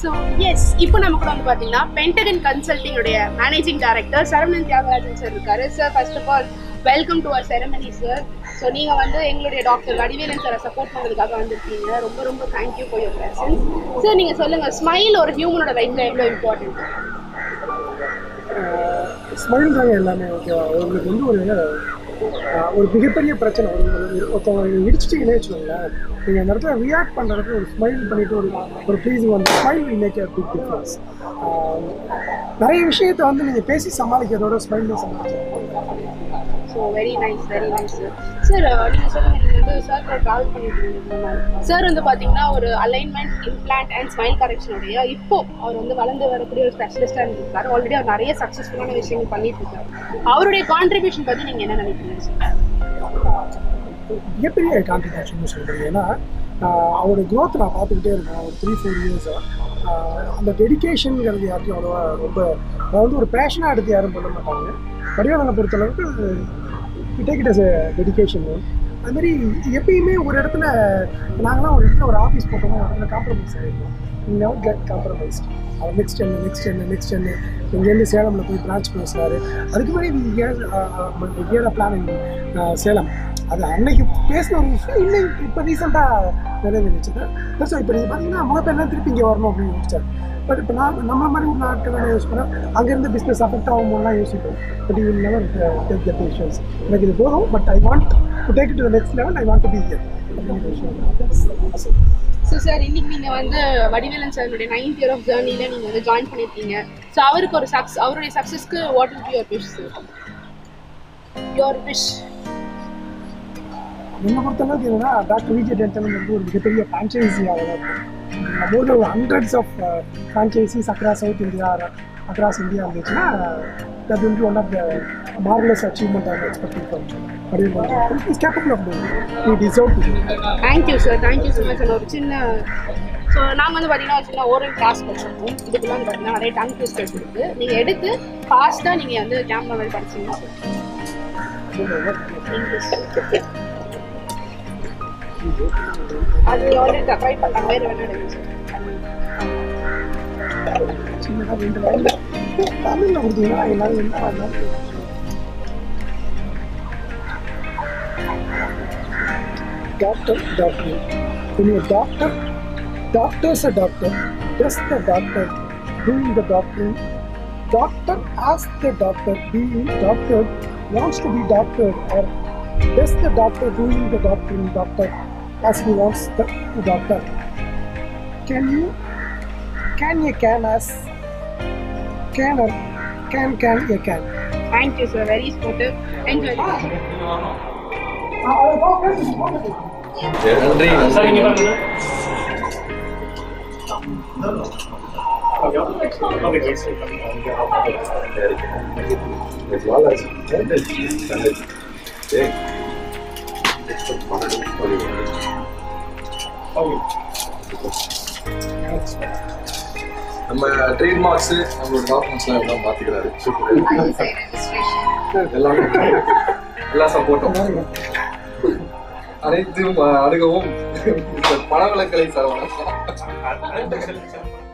So S இப்போ நம்ம கூட வந்து பார்த்தீங்கன்னா பென்டகன் கன்சல்டிங்குடைய managing director Saravanan Thiyagarajan sir இருக்காரு sir first of all welcome to our ceremony sir so நீங்கள் வந்து எங்களுடைய டாக்டர் வடிவேலன் சாரை சப்போர்ட் பண்ணுறதுக்காக வந்திருக்கீங்க ரொம்ப ரொம்ப thank you for your presence sir நீங்கள் சொல்லுங்கள் ஸ்மைல் ஒரு ஹியூமனோட லைஃப்பில் எவ்வளோ இம்பார்ட்டன்ட் ஸ்மைல் தாங்க எல்லாமே ஓகேவா உங்களுக்கு வந்து ஒரு ஆஹ், ஒரு மிகப்பெரிய பிரச்சனை ஒரு ஒரு- ஒருத்தவங்க இடிச்சிட்டிங்கன்னே வச்சுக்கோங்களேன் நீங்கள் அந்த இடத்துல ரியாக்ட் பண்ணுறதுக்கு ஒரு ஸ்மைல் பண்ணிட்டு ஒரு ஒரு ப்ளீஸிங் வந்து smile make a big difference நிறைய விஷயத்தை வந்து நீங்கள் பேசி சமாளிக்கிறதோட ஸ்மைல் சமாளிச்சு so very nice very nice sir sir நீங்கள் சொல்லுங்கள் நீங்கள் வந்து சார் கூட ட்ராவல் பண்ணிட்டு இருந்தீங்க சார் வந்து பார்த்தீங்கன்னா ஒரு அலைன்மெண்ட் இம்ப்ளான்ட் அண்ட் ஸ்மைல் கரெக்ஷனுடைய இப்போ அவர் வந்து வளர்ந்து வரக்கூடிய ஒரு ஸ்பெஷலிஸ்டாக இருந்திருக்காரு ஆல்ரெடி அவர் நிறைய சக்ஸஸ்ஃபுல்லான விஷயங்கள் பண்ணிட்டு இருக்காரு அவருடைய கான்ட்ரிபியூஷன் பற்றி நீங்கள் என்ன நினைக்கிறீங்க சார் மிகப்பெரிய கான்ட்ரிபியூஷன் சொல்கிறேன் ஏன்னா ஆஹ், அவரோட growth நான் பார்த்துக்கிட்டே இருக்கேன் ஒரு த்ரீ ஃபோர் இயர்ஸாக அந்த டெடிக்கேஷனுங்கிறது யாருக்கும் அவ்வளோவா ரொம்ப அதை வந்து ஒரு பேஷனாக எடுத்து யாரும் பண்ண மாட்டாங்க வடிவாளனை பொறுத்தளவுக்கு டேக் இட் அஸ் டெடிக்கேஷன் அது மாதிரி எப்பயுமே ஒரு இடத்துல நாங்களாம் ஒரு இடத்துல ஒரு ஆஃபீஸ் போட்டோமோ ஒரு இடத்துல காம்ப்ரமைஸ் ஆகிருக்கோம் நெவர் கெட் காம்ப்ரமைஸ்ட் அவர் நெக்ஸ்ட் என்ன நெக்ஸ்ட் என்ன நெக்ஸ்ட் என்ன இங்கேருந்து சேலமில் போய் பிரான்ச் பேசுகிறாரு அதுக்கு முன்னாடி ஏழை பிளான் சேலம் அது அன்னைக்கு பேசின ஒரு விஷயம் இன்னும் இப்போ ரீசெண்டாக நிறைவேறிச்சுது ஸோ இப்போ நீங்கள் பார்த்தீங்கன்னா முகப்பெல்லாம் திருப்பி இங்கே வரணும் அப்படின்னு யோசிச்சார் பட் இப்போ நான் நம்ம மாதிரி ஒரு நாட்கள் என்ன யோசிப்பேன் அங்கேருந்து பிஸ்னஸ் அஃபெக்ட் ஆகும்போதுலாம் யோசிப்போம் but you never take the patience எனக்கு இது போதும் but I want to take to the next level I want to be here so sir இன்னைக்கு நீங்கள் வந்து வடிவேலன் சாருடைய நைன்த் இயர் ஆஃப் ஜேர்னியில் நீங்கள் வந்து ஜாயின் பண்ணியிருக்கீங்க ஸோ அவருக்கு ஒரு சக்ஸ் அவருடைய சக்ஸஸ்க்கு what will be your wish sir your wish என்னை பொறுத்தளவுக்கு என்னன்னா டாக்டர் விஜய் டென்டன் வந்து ஒரு மிகப்பெரிய ஃப்ரான்ச்சைஸியாக தான் இருக்கும் மோர் ஒரு hundreds of franchises across south India across India இருந்துச்சுன்னா that will be one of the marvellous achievement of expecting from படிவு is capable of doing it deserve to thank you sir thank you so much ஒரு சின்ன so நாங்கள் வந்து பார்த்தீங்கன்னா ஒரு சின்ன oral class வச்சுருக்கோம் இதுக்குள்ள வந்து பார்த்தீங்கன்னா நிறைய டங் ட்விஸ்டர்ஸ் இருக்குது நீங்கள் எடுத்து ஃபாஸ்ட்டாக நீங்கள் வந்து கேமரா மாதிரி படிச்சீங்கன்னா தேங்க்யூ அது ஆல்ரெடி ட்ரை பண்ணாங்க வேறு வேணாம் சார் சின்னதாக ரெண்டு லைன் தமிழில் கொடுத்தீங்கன்னா எல்லாரும் என்ன பண்ணாலும் doctor, doctor. When you're a doctor, doctor's a doctor. Does the doctor doing the doctoring? Doctor asks the doctor, being doctor, wants to be doctor, or does the doctor doing the doctoring doctor as he wants the doctor? Can you, can you can as, can or can can you can? Thank you sir very sportive enjoy நன்றி நன்றி நம்ம trademarks நம்மளோட டாக்குமெண்ட்ஸ்லாம் எல்லாம் மாத்திக்கிறாரு எல்லாமே எல்லா சப்போர்ட்டும் அனைத்தும் அணுகவும் பணவளக்கலை சரவணன்